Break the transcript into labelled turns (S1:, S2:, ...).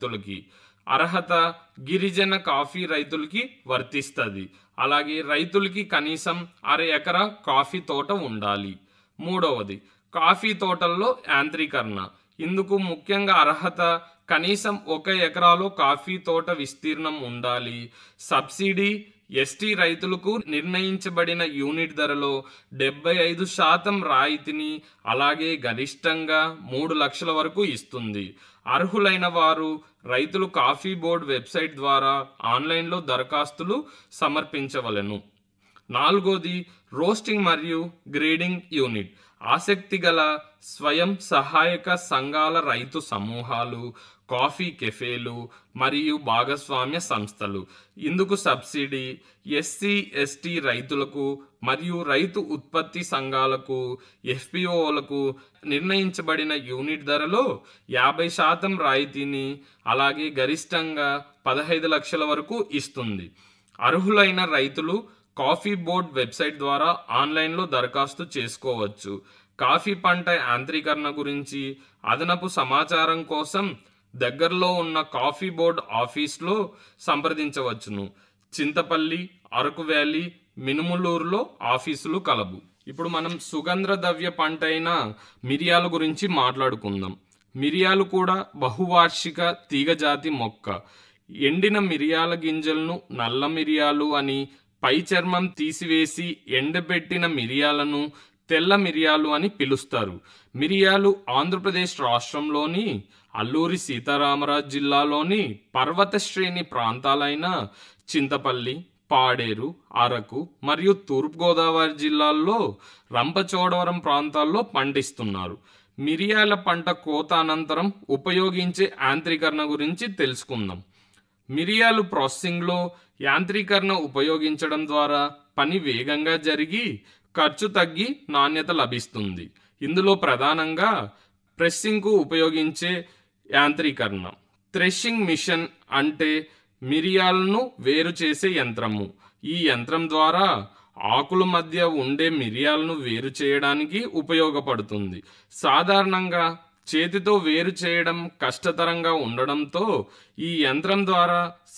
S1: రైతులకి అర్హత గిరిజన కాఫీ రైతులకి వర్తిస్తుంది అలాగే రైతులకి కనీసం అర ఎకరా కాఫీ తోట ఉండాలి మూడవది కాఫీ తోటల్లో యాంత్రీకరణ ఇందుకు ముఖ్యంగా అర్హత కనీసం ఒక ఎకరాలో కాఫీ తోట విస్తీర్ణం ఉండాలి సబ్సిడీ ఎస్టీ రైతులకు నిర్ణయించబడిన యూనిట్ ధరలో డెబ్బై ఐదు శాతం రాయితీని అలాగే గరిష్టంగా మూడు లక్షల వరకు ఇస్తుంది అర్హులైన వారు రైతులు కాఫీ బోర్డ్ వెబ్సైట్ ద్వారా ఆన్లైన్లో దరఖాస్తులు సమర్పించవలెను నాలుగోది రోస్టింగ్ మరియు గ్రేడింగ్ యూనిట్ ఆసక్తి గల స్వయం సహాయక సంఘాల రైతు సమూహాలు కాఫీ కెఫేలు మరియు భాగస్వామ్య సంస్థలు ఇందుకు సబ్సిడీ ఎస్సీ ఎస్టీ రైతులకు మరియు రైతు ఉత్పత్తి సంఘాలకు ఎఫ్పిఓలకు నిర్ణయించబడిన యూనిట్ ధరలో యాభై శాతం రాయితీని అలాగే గరిష్టంగా పదహైదు లక్షల వరకు ఇస్తుంది అర్హులైన రైతులు కాఫీ బోర్డ్ వెబ్సైట్ ద్వారా ఆన్లైన్లో దరఖాస్తు చేసుకోవచ్చు కాఫీ పంట యాంత్రీకరణ గురించి అదనపు సమాచారం కోసం దగ్గరలో ఉన్న కాఫీ బోర్డ్ ఆఫీస్లో సంప్రదించవచ్చును చింతపల్లి అరకు వ్యాలీ మినుములూరులో ఆఫీసులు కలవు ఇప్పుడు మనం సుగంధ ద్రవ్య పంట అయిన మిరియాల గురించి మాట్లాడుకుందాం మిరియాలు కూడా బహువార్షిక తీగజాతి మొక్క ఎండిన మిరియాల గింజలను నల్ల మిరియాలు అని పై చర్మం తీసివేసి ఎండబెట్టిన మిరియాలను తెల్ల మిరియాలు అని పిలుస్తారు మిరియాలు ఆంధ్రప్రదేశ్ రాష్ట్రంలోని అల్లూరి సీతారామరాజు జిల్లాలోని పర్వత శ్రేణి ప్రాంతాలైన చింతపల్లి పాడేరు అరకు మరియు తూర్పుగోదావరి జిల్లాల్లో రంపచోడవరం ప్రాంతాల్లో పండిస్తున్నారు మిరియాల పంట కోత అనంతరం ఉపయోగించే యాంత్రీకరణ గురించి తెలుసుకుందాం మిరియాలు ప్రాసెసింగ్లో యాంత్రీకరణ ఉపయోగించడం ద్వారా పని వేగంగా జరిగి ఖర్చు తగ్గి నాణ్యత లభిస్తుంది ఇందులో ప్రధానంగా ప్రెస్సింగ్కు ఉపయోగించే యాంత్రీకరణ థ్రెషింగ్ మిషన్ అంటే మిరియాలను వేరు చేసే యంత్రము ఈ యంత్రం ద్వారా ఆకుల మధ్య ఉండే మిరియాలను వేరు చేయడానికి ఉపయోగపడుతుంది సాధారణంగా చేతితో వేరు చేయడం కష్టతరంగా ఉండడంతో ఈ యంత్రం ద్వారా